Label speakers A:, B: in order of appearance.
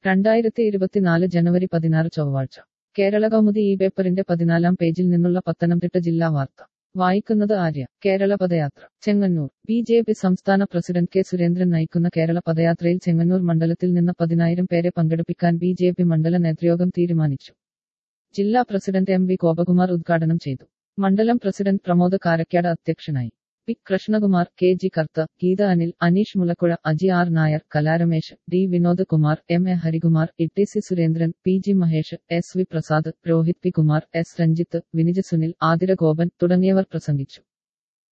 A: രണ്ടായിരത്തി ഇരുപത്തിനാല് ജനുവരി പതിനാറ് ചൊവ്വാഴ്ച കേരള കൗമുദി ഈ പേപ്പറിന്റെ പതിനാലാം പേജിൽ നിന്നുള്ള പത്തനംതിട്ട ജില്ലാ വാർത്ത വായിക്കുന്നത് Arya Kerala Padayatra Chengannur B J P സംസ്ഥാന പ്രസിഡന്റ് കെ സുരേന്ദ്രൻ നയിക്കുന്ന കേരള പദയാത്രയിൽ ചെങ്ങന്നൂർ മണ്ഡലത്തിൽ നിന്ന് പതിനായിരം പേരെ പങ്കെടുപ്പിക്കാൻ ബി ജെ പി മണ്ഡല നേതൃയോഗം തീരുമാനിച്ചു ജില്ലാ പ്രസിഡന്റ് എം വി ഗോപകുമാർ ഉദ്ഘാടനം ചെയ്തു മണ്ഡലം പ്രസിഡന്റ് പ്രമോദ് കാരക്കാട് അധ്യക്ഷനായി P Krishnakumar K G Kartha Geetha Anil Aneesh Mulakkuzha Aji R Nair Kalaramesh D Vinod Kumar M A Harikumar E T C Surendran P G Mahesh S V Prasad Rohit P Kumar S Ranjith Vinija Sunil Athira Gopan തുടങ്ങിയവർ പ്രസംഗിച്ചു